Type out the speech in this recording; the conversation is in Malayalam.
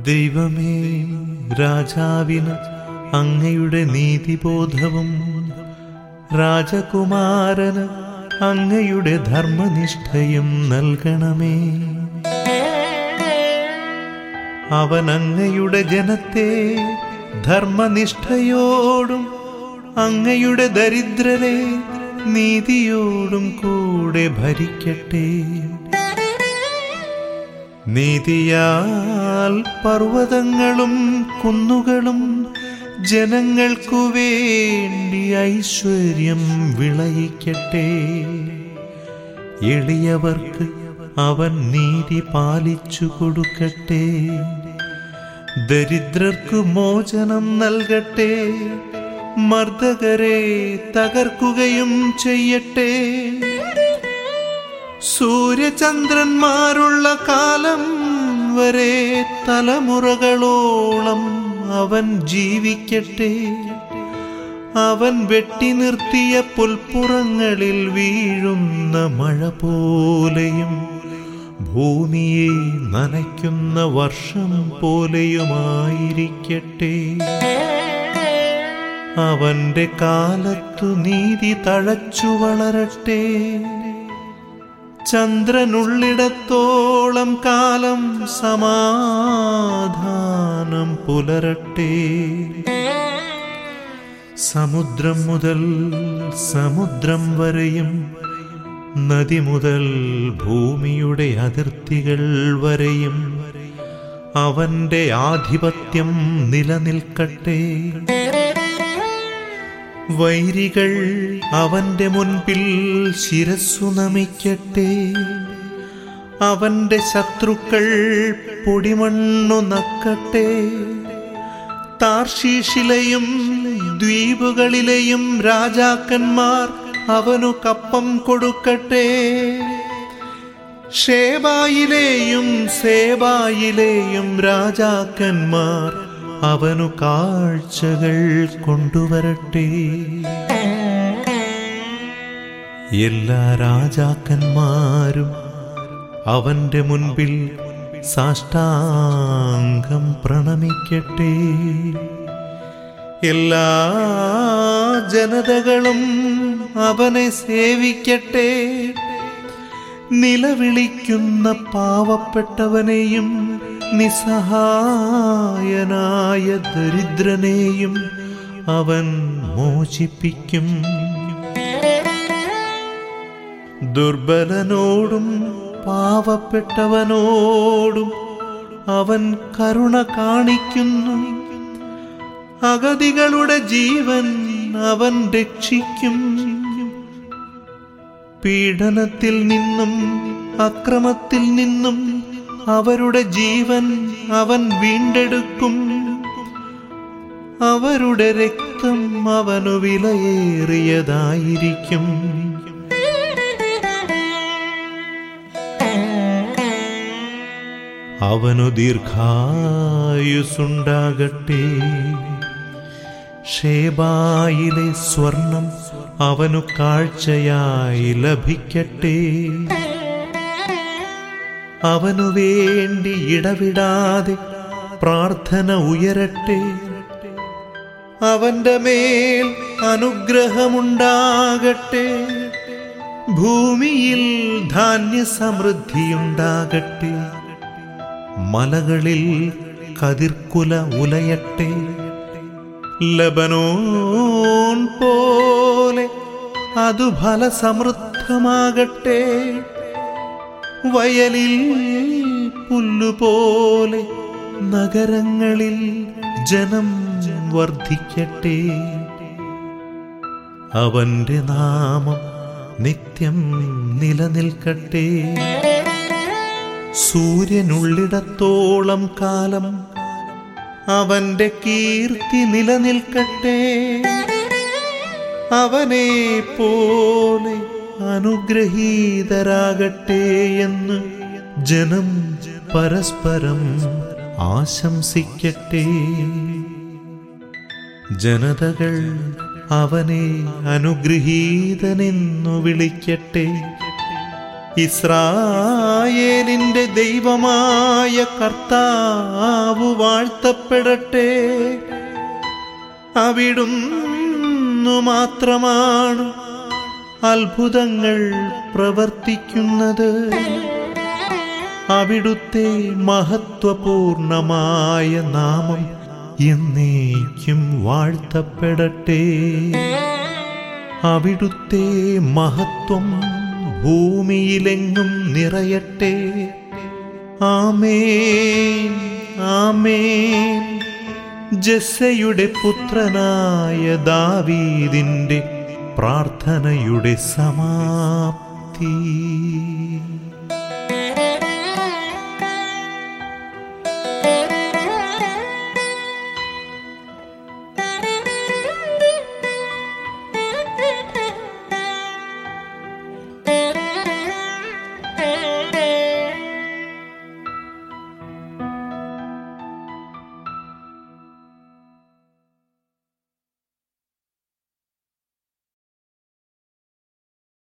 ദൈവമേ രാജാവിന് അങ്ങയുടെ നീതിബോധവും രാജകുമാരന് അങ്ങയുടെ ധർമ്മനിഷ്ഠയും നൽകണമേ അവൻ അങ്ങയുടെ ജനത്തെ ധർമ്മനിഷ്ഠയോടും അങ്ങയുടെ ദരിദ്രരെ നീതിയോടും കൂടെ ഭരിക്കട്ടെ നീതിയാൽ പർവ്വതങ്ങളും കുന്നുകളും ജനങ്ങൾക്കു വേണ്ടി ഐശ്വര്യം വിളയിക്കട്ടെ എളിയവർക്ക് അവൻ നീതി പാലിച്ചു കൊടുക്കട്ടെ ദരിദ്രർക്കു മോചനം നൽകട്ടെ മർദ്ദകരെ തകർക്കുകയും ചെയ്യട്ടെ സൂര്യചന്ദ്രന്മാരുള്ള കാലം വരെ തലമുറകളോളം അവൻ ജീവിക്കട്ടെ അവൻ വെട്ടി നിർത്തിയ പുൽപ്പുറങ്ങളിൽ വീഴുന്ന മഴ പോലെയും ഭൂമിയെ നനയ്ക്കുന്ന വർഷം പോലെയുമായിരിക്കട്ടെ അവന്റെ കാലത്തു നീതി തഴച്ചു വളരട്ടെ ചന്ദ്രനുള്ളിടത്തോളം കാലം സമാധാനം പുലരട്ടെ സമുദ്രം മുതൽ സമുദ്രം വരെയും നദി മുതൽ ഭൂമിയുടെ അതിർത്തികൾ വരെയും അവന്റെ ആധിപത്യം നിലനിൽക്കട്ടെ വൈരികൾ അവന്റെ മുൻപിൽ ശിരസ്സു നമിക്കട്ടെ അവന്റെ ശത്രുക്കൾ പൊടിമണ്ണു നക്കട്ടെ താർഷീഷിലെയും ദ്വീപുകളിലെയും രാജാക്കന്മാർ അവനു കപ്പം കൊടുക്കട്ടെ ഷേബായിലെയും സേബായിലെയും രാജാക്കന്മാർ അവനു കാഴ്ചകൾ കൊണ്ടുവരട്ടെ എല്ലാ രാജാക്കന്മാരും അവന്റെ മുൻപിൽ സാഷ്ടാംഗം പ്രണമിക്കട്ടെ എല്ലാ ജനതകളും അവനെ സേവിക്കട്ടെ നിലവിളിക്കുന്ന പാവപ്പെട്ടവനെയും നിസ്സഹായനായ ദരിദ്രനെയും അവൻ മോചിപ്പിക്കും ദുർബലനോടും പാവപ്പെട്ടവനോടും അവൻ കരുണ കാണിക്കുന്നു അഗതികളുടെ ജീവൻ അവൻ രക്ഷിക്കും പീഡനത്തിൽ നിന്നും അക്രമത്തിൽ നിന്നും അവരുടെ ജീവൻ അവൻ വീണ്ടെടുക്കും അവരുടെ രക്തം അവനു വിലയേറിയതായിരിക്കും അവനു ദീർഘായുസുണ്ടാകട്ടെ ഷേബായിലെ സ്വർണം അവനു കാഴ്ചയായി ലഭിക്കട്ടെ അവനു വേണ്ടി ഇടവിടാതെ പ്രാർത്ഥന ഉയരട്ടെ അവന്റെ മേൽ അനുഗ്രഹമുണ്ടാകട്ടെ ഭൂമിയിൽ ധാന്യസമൃദ്ധിയുണ്ടാകട്ടെ മലകളിൽ കതിർക്കുല ഉലയട്ടെ ലബനോൻ പോലെ അതു ഫലസമൃദ്ധമാകട്ടെ വയലിൽ പുല്ലുപോലെ നഗരങ്ങളിൽ ജനം വർദ്ധിക്കട്ടെ അവന്റെ നാമം നിത്യം നിലനിൽക്കട്ടെ സൂര്യനുള്ളിടത്തോളം കാലം അവന്റെ കീർത്തി നിലനിൽക്കട്ടെ അവനെ പോലെ അനുഗ്രഹീതരാകട്ടെ എന്ന് ജനം പരസ്പരം ആശംസിക്കട്ടെ ജനതകൾ അവനെ അനുഗ്രഹീതനെന്നു വിളിക്കട്ടെ ഇസ്രായേലിന്റെ ദൈവമായ കർത്താവ് വാഴ്ത്തപ്പെടട്ടെ അവിടുന്നു മാത്രമാണ് അത്ഭുതങ്ങൾ പ്രവർത്തിക്കുന്നത് അവിടുത്തെ മഹത്വപൂർണമായ നാമം എന്നേക്കും വാഴ്ത്തപ്പെടട്ടെ അവിടുത്തെ മഹത്വം ഭൂമിയിലെങ്ങും നിറയട്ടെ ആമേൻ ആമേൻ ജസ്സയുടെ പുത്രനായ ദാവീദിന്റെ പ്രാർത്ഥനയുടെ സമാപ്തി